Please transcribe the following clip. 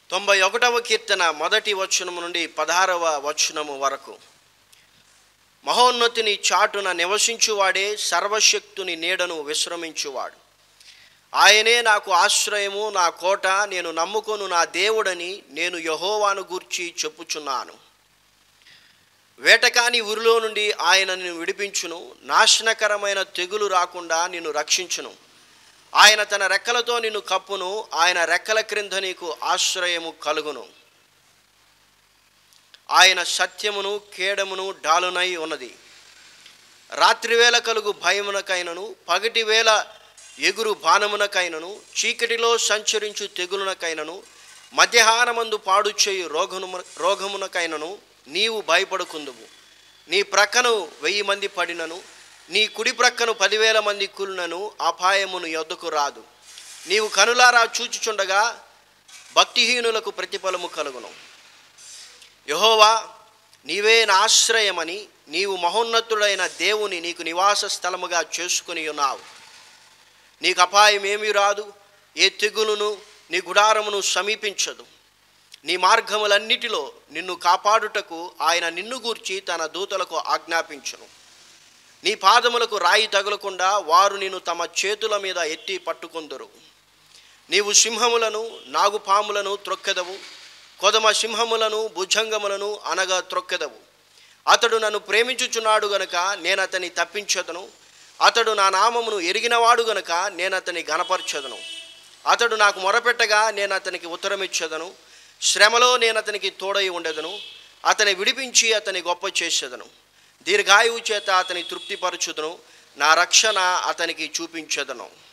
తొంభై ఒకటవ కీర్తన మొదటి వచనము నుండి పదహారవ వచనము వరకు మహోన్నతిని చాటున నివసించువాడే సర్వశక్తుని నీడను విశ్రమించువాడు ఆయనే నాకు ఆశ్రయము నా కోట నేను నమ్ముకొను నా దేవుడని నేను యహోవాను గూర్చి చెప్పుచున్నాను వేటకాని ఊరిలో నుండి ఆయన నిన్ను విడిపించును నాశనకరమైన తెగులు రాకుండా నిన్ను రక్షించును ఆయన తన రెక్కలతో నిన్ను కప్పును ఆయన రెక్కల క్రింద నీకు ఆశ్రయము కలుగును ఆయన సత్యమును కేడమును డాలునై ఉన్నది రాత్రివేళ కలుగు భయమునకైనను పగటి వేళ ఎగురు బాణమునకైనను చీకటిలో సంచరించు తెగులునకైనను మధ్యాహ్నమందు పాడు చేయు రోగము రోగమునకైనను నీవు భయపడుకుందువు నీ ప్రక్కను వెయ్యి మంది పడినను నీ కుడి ప్రక్కను పదివేల మంది కూలినను అపాయమును యొద్దకు రాదు నీవు కనులారా చూచుచుండగా భక్తిహీనులకు ప్రతిఫలము కలుగును యహోవా నీవే నా ఆశ్రయమని నీవు మహోన్నతుడైన దేవుని నీకు నివాస స్థలముగా చేసుకుని ఉన్నావు నీకు అపాయం ఏమీ రాదు ఏ తెగులును నీ గుడారమును సమీపించదు నీ మార్గములన్నిటిలో నిన్ను కాపాడుటకు ఆయన నిన్ను గూర్చి తన దూతలకు ఆజ్ఞాపించును నీ పాదములకు రాయి తగులకుండా వారు నిన్ను తమ చేతుల మీద ఎత్తి పట్టుకొందురు నీవు సింహములను నాగుపాములను త్రొక్కెదవు కొదమ సింహములను భుజంగములను అనగా త్రొక్కెదవు అతడు నన్ను ప్రేమించుచున్నాడు గనుక నేను అతని తప్పించదను అతడు నా నామమును ఎరిగినవాడు గనుక నేను అతని గనపరచదను అతడు నాకు మొరపెట్టగా నేను అతనికి ఉత్తరమిచ్చదను శ్రమలో నేను అతనికి తోడై ఉండెదను అతని విడిపించి అతని గొప్ప చేసేదను దీర్ఘాయువు చేత అతని తృప్తిపరచుదను నా రక్షణ అతనికి చూపించదను